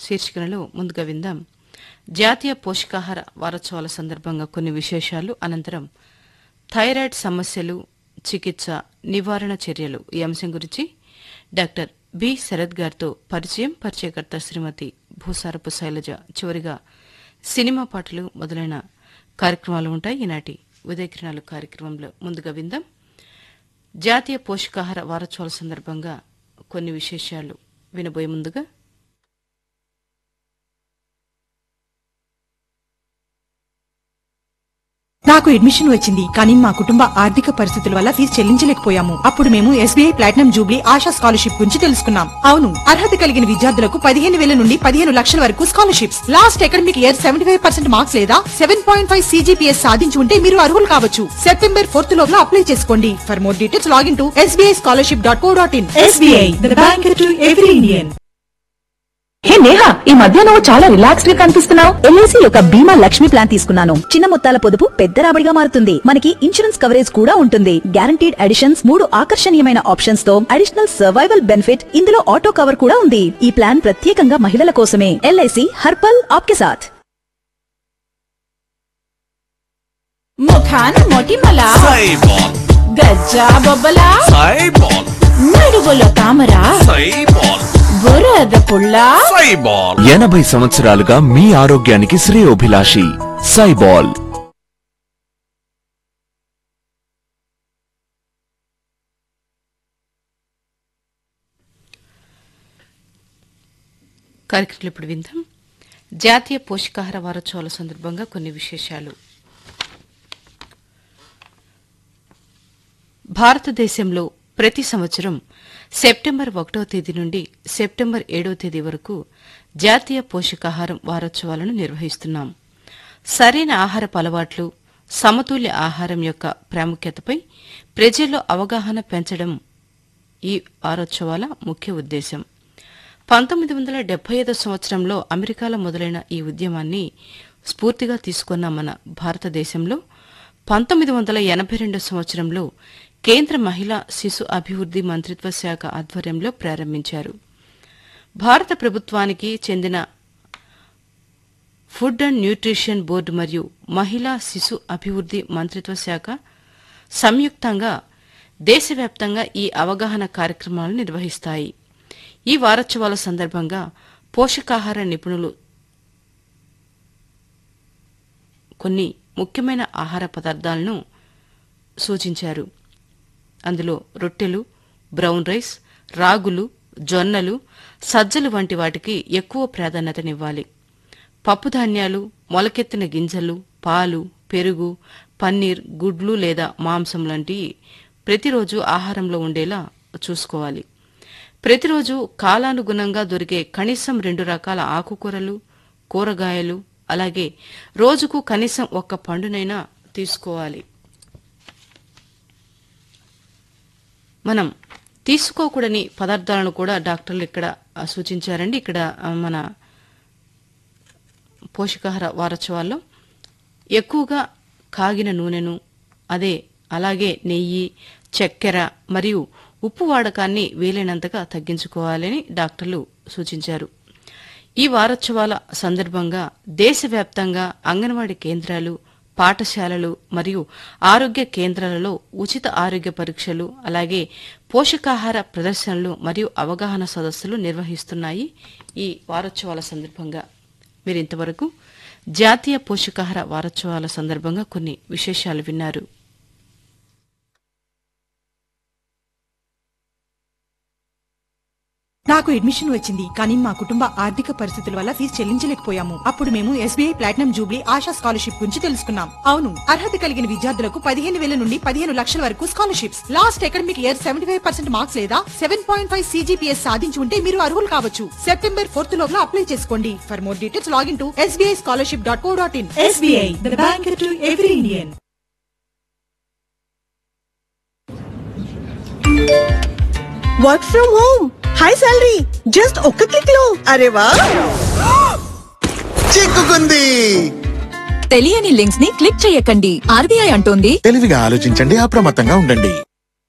శీర్షికలలో ముందుగా విందాం జాతీయ పోషకాహార వారోత్సవాల సందర్భంగా కొన్ని విశేషాలు అనంతరం థైరాయిడ్ సమస్యలు చికిత్స నివారణ చర్యలు ఈ అంశం గురించి డాక్టర్ బి శరత్ గారితో పరిచయం పరిచయకర్త శ్రీమతి భూసారపు శైలజ చివరిగా సినిమా పాటలు మొదలైన కార్యక్రమాలు ఉంటాయి ఈనాటి ఉదయకిరణాలు కార్యక్రమంలో ముందుగా విందాం జాతీయ పోషకాహార వారోత్సవాల సందర్భంగా కొన్ని విశేషాలు వినబోయే ముందుగా నాకు అడ్మిషన్ వచ్చింది కానీ మా కుటుంబ ఆర్థిక పరిస్థితుల వల్ల ఫీజు చెల్లించలేకపోయాము అప్పుడు మేము SBI platinum jubilee Asha scholarship గురించి తెలుసుకున్నాం అవును అర్హత కలిగిన విద్యార్థులకు పదిహేను వేల నుండి పదిహేను లక్షల వరకు scholarships last academic year seventy five percent marks లేదా సెవెన్ పాయింట్ ఫైవ్ సీజీపీఎస్ సాధించి ఉంటే మీరు అర్హులు కావచ్చు సెప్టెంబర్ ఫోర్త్ లోపల అప్లై చేసుకోండి for more details login to SBI scholarship dot co dot in SBI bank to every Indian hey Neha ఈ మధ్య నువ్వు చాలా రిలాక్స్డ్ గా కనిపిస్తున్నావు ఎల్ఐసి యొక్క బీమా లక్ష్మి ప్లాన్ తీసుకున్నాను చిన్న మొత్తాల పొదుపు పెద్ద రాబడిగా మారుతుంది మనకి ఇన్సూరెన్స్ కవరేజ్ కూడా ఉంటుంది గ్యారంటీడ్ అడిషన్స్ మూడు ఆకర్షణీయమైన ఆప్షన్స్ తో అడిషనల్ సర్వైవల్ బెనిఫిట్ ఇందులో ఆటో కవర్ కూడా ఉంది ఈ ప్లాన్ ప్రత్యేకంగా మహిళల కోసమే ఎల్ఐసి హర్పల్ ఆప్కే సాథ్ ముఖాన మొటిమల సైబాల్ గజ్జా బొబ్బల సైబాల్ నడువులో తామర సైబాల్ బురద పుల్ల సైబాల్ ఎనభై సంవత్సరాలుగా మీ ఆరోగ్యానికి శ్రేయోభిలాషి సైబాల్ కార్యక్రమంలో ఇప్పుడు విందాం జాతీయ పోషకాహార వారోత్సవాల సందర్భంగా కొన్ని విశేషాలు భారతదేశంలో ప్రతి సంవత్సరం సెప్టెంబర్ ఒకటో తేదీ నుండి సెప్టెంబర్ ఏడో తేదీ వరకు జాతీయ పోషకాహారం వారోత్సవాలను నిర్వహిస్తున్నాం సరైన ఆహారపు అలవాట్లు సమతుల్య ఆహారం యొక్క ప్రాముఖ్యతపై ప్రజల్లో అవగాహన పెంచడం ఈ వారోత్సవాల ముఖ్య ఉద్దేశం పంతొమ్మిది వందల డెబ్బై ఐదో సంవత్సరంలో అమెరికాలో మొదలైన ఈ ఉద్యమాన్ని స్ఫూర్తిగా తీసుకున్న మన భారతదేశంలో పంతొమ్మిది వందల ఎనభై రెండు సంవత్సరంలో కేంద్ర మహిళా శిశు అభివృద్ది మంత్రిత్వ శాఖ ఆధ్వర్యంలో ప్రారంభించారు భారత ప్రభుత్వానికి చెందిన ఫుడ్ అండ్ న్యూట్రిషన్ బోర్డు మరియు మహిళా శిశు అభివృద్ది మంత్రిత్వ శాఖ సంయుక్తంగా దేశవ్యాప్తంగా ఈ అవగాహన కార్యక్రమాలను నిర్వహిస్తాయి ఈ వారోత్సవాల సందర్భంగా పోషకాహార నిపుణులు కొన్ని ముఖ్యమైన ఆహార పదార్థాలను సూచించారు అందులో రొట్టెలు బ్రౌన్ రైస్ రాగులు జొన్నలు సజ్జలు వంటి వాటికి ఎక్కువ ప్రాధాన్యతనివ్వాలి పప్పుధాన్యాలు మొలకెత్తిన గింజలు పాలు పెరుగు పన్నీర్ గుడ్లు లేదా మాంసం లాంటివి ప్రతిరోజు ఆహారంలో ఉండేలా చూసుకోవాలి ప్రతిరోజు కాలానుగుణంగా దొరికే కనీసం రెండు రకాల ఆకుకూరలు కూరగాయలు అలాగే రోజుకు కనీసం ఒక్క పండునైనా తీసుకోవాలి మనం తీసుకోకూడని పదార్థాలను కూడా డాక్టర్లు ఇక్కడ ఆ, సూచించారండి ఇక్కడ ఆ, మన పోషకాహార వారోత్సవాల్లో ఎక్కువగా కాగిన నూనెను అదే అలాగే నెయ్యి చక్కెర మరియు ఉప్పు వాడకాన్ని వీలైనంతగా తగ్గించుకోవాలని డాక్టర్లు సూచించారు ఈ వారోత్సవాల సందర్భంగా దేశవ్యాప్తంగా అంగన్వాడీ కేంద్రాలు పాఠశాలలు మరియు ఆరోగ్య కేంద్రాలలో ఉచిత ఆరోగ్య పరీక్షలు అలాగే పోషకాహార ప్రదర్శనలు మరియు అవగాహన సదస్సులు నిర్వహిస్తున్నాయి ఈ వారోత్సవాల సందర్భంగా మీరు ఇంతవరకు జాతీయ పోషకాహార వారోత్సవాల సందర్భంగా కొన్ని విశేషాలు విన్నారు నాకు అడ్మిషన్ వచ్చింది కానీ మా కుటుంబ ఆర్థిక పరిస్థితుల వల్ల ఫీజు చెల్లించలేకపోయాము అప్పుడు మేము SBI platinum jubilee Asha scholarship గురించి తెలుసుకున్నాం అవును అర్హత కలిగిన విద్యార్థులకు పదిహేను వేల నుండి పదిహేను లక్షల వరకు scholarships last academic year seventy five percent marks లేదా సెవెన్ పాయింట్ ఫైవ్ సీజీపీఎస్ సాధించి ఉంటే మీరు అర్హులు కావచ్చు సెప్టెంబర్ ఫోర్త్ లోపల అప్లై చేసుకోండి for more details login to SBI scholarship dot co dot in SBI bank to every Indian work from home high salary just ఒక్క click లో అరే వా చిక్కుకుంది తెలియని లింక్స్ ని క్లిక్ చేయకండి ఆర్బీఐ అంటోంది తెలివిగా ఆలోచించండి అప్రమత్తంగా ఉండండి